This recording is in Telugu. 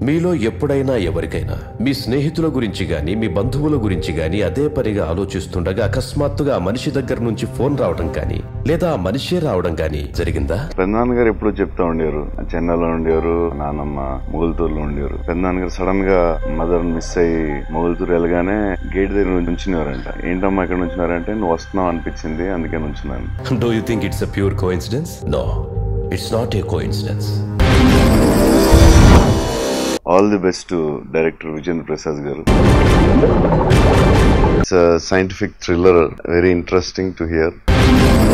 మీలో ఎప్పుడైనా ఎవరికైనా మీ స్నేహితుల గురించి గాని మీ బంధువుల గురించి గాని అదే పనిగా ఆలోచిస్తుండగా అకస్మాత్తుగా ఆ మనిషి దగ్గర నుంచి ఫోన్ రావడం కానీ లేదా ఆ మనిషే రావడం కానీ జరిగిందా పెద్దనాన్న గారు ఎప్పుడు చెప్తా ఉండేవారు చెన్నైలో ఉండేవారు నానమ్మ మొగుల్తూరులో ఉండేవారు పెద్దనాన్న గారు సడన్ గా మదర్ మిస్ అయ్యి మొగుల్తూరు వెళ్ళగానే గేట్ దగ్గర నుంచునేవారంట ఏంటమ్మా ఇక్కడ నుంచున్నారంటే నువ్వు వస్తున్నావు అనిపించింది అందుకే నుంచున్నాను do you think it's a pure coincidence no it's not a coincidence all the best to director Vijayendra Prasad garu it's scientific thriller very interesting to here